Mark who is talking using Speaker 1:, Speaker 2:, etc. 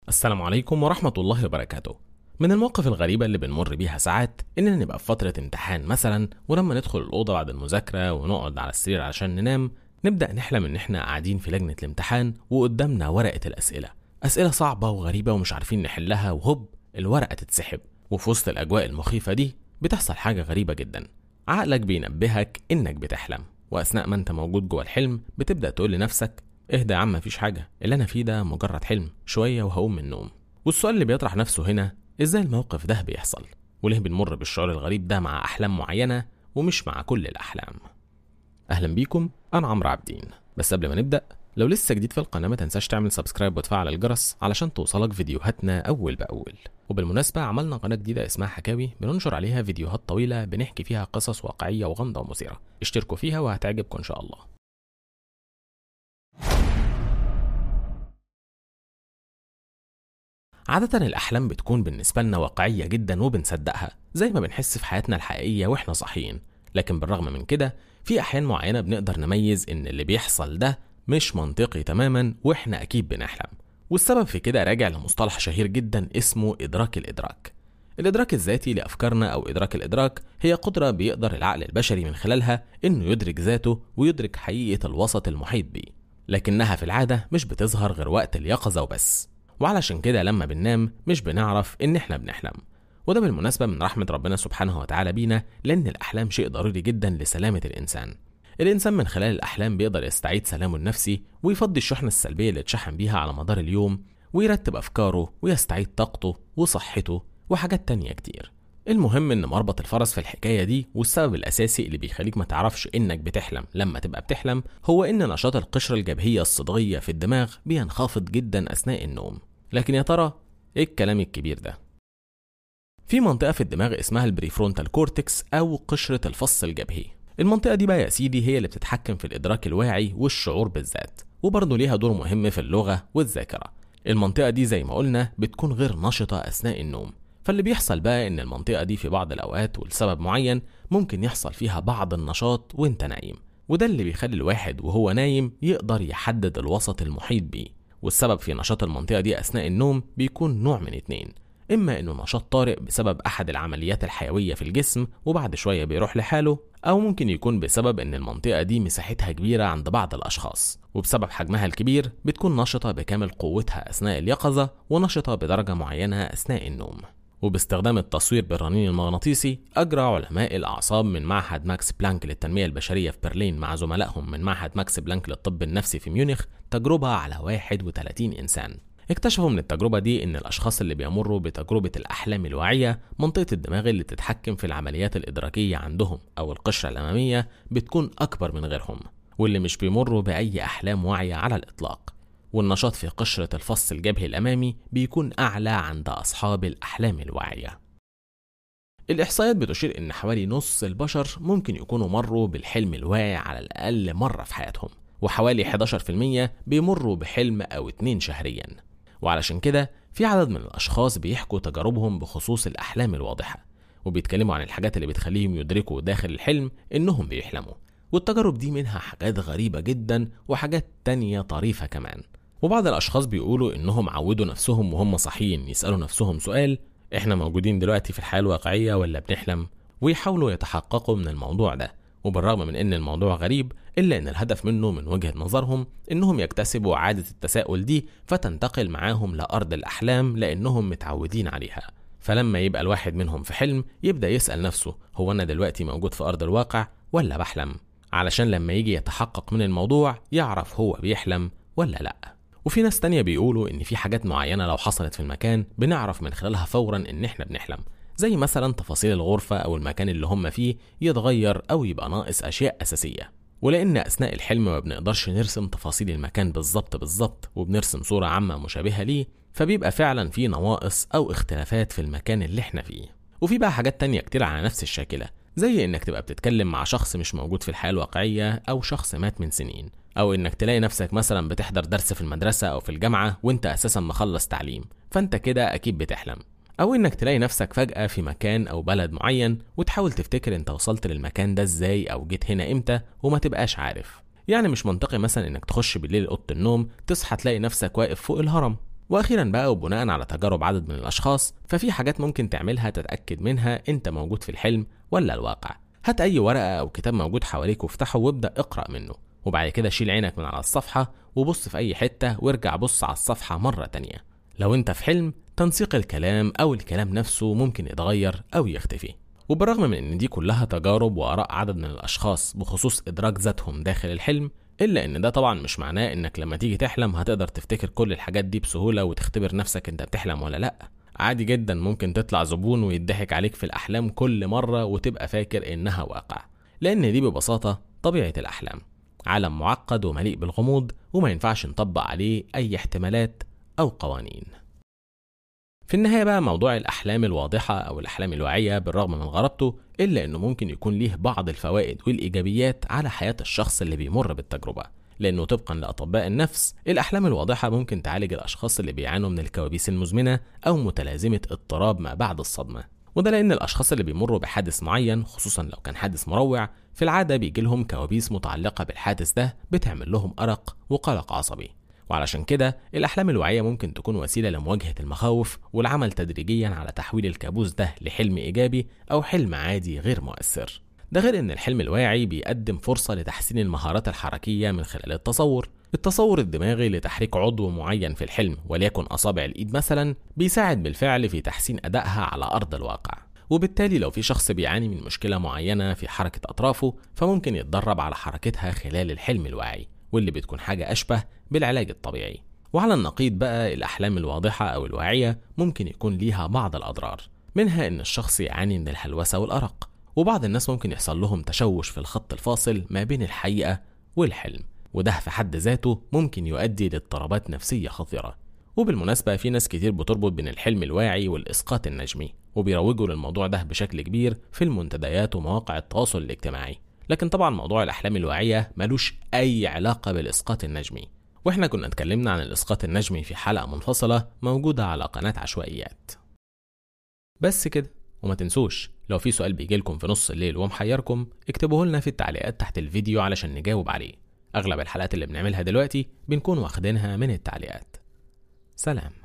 Speaker 1: السلام عليكم ورحمة الله وبركاته من المواقف الغريبة اللي بنمر بيها ساعات إننا نبقى في فترة امتحان مثلا ولما ندخل الأوضة بعد المذاكرة ونقعد على السرير عشان ننام نبدأ نحلم إن إحنا قاعدين في لجنة الامتحان وقدامنا ورقة الأسئلة أسئلة صعبة وغريبة ومش عارفين نحلها وهوب الورقة تتسحب وفي وسط الأجواء المخيفة دي بتحصل حاجة غريبة جدا عقلك بينبهك إنك بتحلم وأثناء ما أنت موجود جوه الحلم بتبدأ تقول لنفسك اهدى يا عم مفيش حاجة اللي أنا فيه ده مجرد حلم شوية وهقوم من النوم والسؤال اللي بيطرح نفسه هنا ازاي الموقف ده بيحصل وليه بنمر بالشعور الغريب ده مع أحلام معينة ومش مع كل الأحلام أهلا بيكم أنا عمرو عابدين بس قبل ما نبدأ لو لسه جديد في القناة ما تنساش تعمل سبسكرايب وتفعل الجرس علشان توصلك فيديوهاتنا أول بأول وبالمناسبة عملنا قناة جديدة اسمها حكاوي بننشر عليها فيديوهات طويلة بنحكي فيها قصص واقعية وغامضة ومثيرة اشتركوا فيها وهتعجبكم إن شاء الله عادة الأحلام بتكون بالنسبة لنا واقعية جدا وبنصدقها زي ما بنحس في حياتنا الحقيقية وإحنا صاحيين لكن بالرغم من كده في أحيان معينة بنقدر نميز إن اللي بيحصل ده مش منطقي تماما وإحنا أكيد بنحلم والسبب في كده راجع لمصطلح شهير جدا اسمه إدراك الإدراك الإدراك الذاتي لأفكارنا أو إدراك الإدراك هي قدرة بيقدر العقل البشري من خلالها إنه يدرك ذاته ويدرك حقيقة الوسط المحيط بيه لكنها في العادة مش بتظهر غير وقت اليقظة وبس وعلشان كده لما بننام مش بنعرف إن إحنا بنحلم وده بالمناسبة من رحمة ربنا سبحانه وتعالى بينا لأن الأحلام شيء ضروري جدا لسلامة الإنسان الإنسان من خلال الأحلام بيقدر يستعيد سلامه النفسي ويفضي الشحنة السلبية اللي اتشحن بيها على مدار اليوم ويرتب أفكاره ويستعيد طاقته وصحته وحاجات تانية كتير المهم ان مربط الفرس في الحكايه دي والسبب الاساسي اللي بيخليك ما تعرفش انك بتحلم لما تبقى بتحلم هو ان نشاط القشره الجبهيه الصدغيه في الدماغ بينخفض جدا اثناء النوم لكن يا ترى ايه الكلام الكبير ده في منطقه في الدماغ اسمها البريفرونتال كورتكس او قشره الفص الجبهي المنطقه دي بقى يا سيدي هي اللي بتتحكم في الادراك الواعي والشعور بالذات وبرضه ليها دور مهم في اللغه والذاكره المنطقه دي زي ما قلنا بتكون غير نشطه اثناء النوم فاللي بيحصل بقى ان المنطقة دي في بعض الاوقات ولسبب معين ممكن يحصل فيها بعض النشاط وانت نايم وده اللي بيخلي الواحد وهو نايم يقدر يحدد الوسط المحيط بيه والسبب في نشاط المنطقة دي اثناء النوم بيكون نوع من اتنين اما انه نشاط طارئ بسبب احد العمليات الحيوية في الجسم وبعد شوية بيروح لحاله او ممكن يكون بسبب ان المنطقة دي مساحتها كبيرة عند بعض الاشخاص وبسبب حجمها الكبير بتكون نشطة بكامل قوتها اثناء اليقظة ونشطة بدرجة معينة اثناء النوم وباستخدام التصوير بالرنين المغناطيسي أجرى علماء الأعصاب من معهد ماكس بلانك للتنمية البشرية في برلين مع زملائهم من معهد ماكس بلانك للطب النفسي في ميونخ تجربة على 31 إنسان اكتشفوا من التجربة دي إن الأشخاص اللي بيمروا بتجربة الأحلام الواعية منطقة الدماغ اللي تتحكم في العمليات الإدراكية عندهم أو القشرة الأمامية بتكون أكبر من غيرهم واللي مش بيمروا بأي أحلام واعية على الإطلاق والنشاط في قشرة الفص الجبهي الأمامي بيكون أعلى عند أصحاب الأحلام الواعية. الإحصائيات بتشير إن حوالي نص البشر ممكن يكونوا مروا بالحلم الواعي على الأقل مرة في حياتهم، وحوالي 11% بيمروا بحلم أو اتنين شهريًا. وعلشان كده في عدد من الأشخاص بيحكوا تجاربهم بخصوص الأحلام الواضحة، وبيتكلموا عن الحاجات اللي بتخليهم يدركوا داخل الحلم إنهم بيحلموا. والتجارب دي منها حاجات غريبة جدا وحاجات تانية طريفة كمان. وبعض الأشخاص بيقولوا إنهم عودوا نفسهم وهم صاحيين يسألوا نفسهم سؤال إحنا موجودين دلوقتي في الحياة الواقعية ولا بنحلم؟ ويحاولوا يتحققوا من الموضوع ده وبالرغم من إن الموضوع غريب إلا إن الهدف منه من وجهة نظرهم إنهم يكتسبوا عادة التساؤل دي فتنتقل معاهم لأرض الأحلام لأنهم متعودين عليها فلما يبقى الواحد منهم في حلم يبدأ يسأل نفسه هو أنا دلوقتي موجود في أرض الواقع ولا بحلم؟ علشان لما يجي يتحقق من الموضوع يعرف هو بيحلم ولا لأ وفي ناس تانية بيقولوا إن في حاجات معينة لو حصلت في المكان بنعرف من خلالها فورا إن إحنا بنحلم زي مثلا تفاصيل الغرفة أو المكان اللي هم فيه يتغير أو يبقى ناقص أشياء أساسية ولأن أثناء الحلم ما بنقدرش نرسم تفاصيل المكان بالظبط بالظبط وبنرسم صورة عامة مشابهة ليه فبيبقى فعلا في نواقص أو اختلافات في المكان اللي إحنا فيه وفي بقى حاجات تانية كتير على نفس الشاكلة زي إنك تبقى بتتكلم مع شخص مش موجود في الحياة الواقعية أو شخص مات من سنين او انك تلاقي نفسك مثلا بتحضر درس في المدرسه او في الجامعه وانت اساسا مخلص تعليم فانت كده اكيد بتحلم او انك تلاقي نفسك فجاه في مكان او بلد معين وتحاول تفتكر انت وصلت للمكان ده ازاي او جيت هنا امتى وما تبقاش عارف يعني مش منطقي مثلا انك تخش بالليل اوضه النوم تصحى تلاقي نفسك واقف فوق الهرم واخيرا بقى وبناء على تجارب عدد من الاشخاص ففي حاجات ممكن تعملها تتاكد منها انت موجود في الحلم ولا الواقع هات اي ورقه او كتاب موجود حواليك وافتحه وابدا اقرا منه وبعد كده شيل عينك من على الصفحه وبص في اي حته وارجع بص على الصفحه مره تانية لو انت في حلم تنسيق الكلام او الكلام نفسه ممكن يتغير او يختفي وبالرغم من ان دي كلها تجارب واراء عدد من الاشخاص بخصوص ادراك ذاتهم داخل الحلم الا ان ده طبعا مش معناه انك لما تيجي تحلم هتقدر تفتكر كل الحاجات دي بسهوله وتختبر نفسك انت بتحلم ولا لا عادي جدا ممكن تطلع زبون ويضحك عليك في الاحلام كل مره وتبقى فاكر انها واقع لان دي ببساطه طبيعه الاحلام عالم معقد ومليء بالغموض وما ينفعش نطبق عليه اي احتمالات او قوانين في النهاية بقى موضوع الأحلام الواضحة أو الأحلام الواعية بالرغم من غرابته إلا إنه ممكن يكون ليه بعض الفوائد والإيجابيات على حياة الشخص اللي بيمر بالتجربة لأنه طبقا لأطباء النفس الأحلام الواضحة ممكن تعالج الأشخاص اللي بيعانوا من الكوابيس المزمنة أو متلازمة اضطراب ما بعد الصدمة وده لأن الأشخاص اللي بيمروا بحادث معين خصوصا لو كان حادث مروع في العادة بيجي لهم كوابيس متعلقة بالحادث ده بتعمل لهم أرق وقلق عصبي وعلشان كده الأحلام الواعية ممكن تكون وسيلة لمواجهة المخاوف والعمل تدريجيا على تحويل الكابوس ده لحلم إيجابي أو حلم عادي غير مؤثر ده غير ان الحلم الواعي بيقدم فرصة لتحسين المهارات الحركية من خلال التصور التصور الدماغي لتحريك عضو معين في الحلم وليكن أصابع الإيد مثلا بيساعد بالفعل في تحسين أدائها على أرض الواقع وبالتالي لو في شخص بيعاني من مشكلة معينة في حركة أطرافه فممكن يتدرب على حركتها خلال الحلم الواعي واللي بتكون حاجة أشبه بالعلاج الطبيعي وعلى النقيض بقى الأحلام الواضحة أو الواعية ممكن يكون ليها بعض الأضرار منها إن الشخص يعاني من الهلوسة والأرق وبعض الناس ممكن يحصل لهم تشوش في الخط الفاصل ما بين الحقيقة والحلم وده في حد ذاته ممكن يؤدي لاضطرابات نفسية خطيرة وبالمناسبة في ناس كتير بتربط بين الحلم الواعي والإسقاط النجمي وبيروجوا للموضوع ده بشكل كبير في المنتديات ومواقع التواصل الاجتماعي لكن طبعا موضوع الأحلام الواعية ملوش أي علاقة بالإسقاط النجمي واحنا كنا اتكلمنا عن الإسقاط النجمي في حلقة منفصلة موجودة على قناة عشوائيات بس كده وما تنسوش لو في سؤال بيجيلكم في نص الليل ومحيركم اكتبوه لنا في التعليقات تحت الفيديو علشان نجاوب عليه أغلب الحلقات اللي بنعملها دلوقتي بنكون واخدينها من التعليقات سلام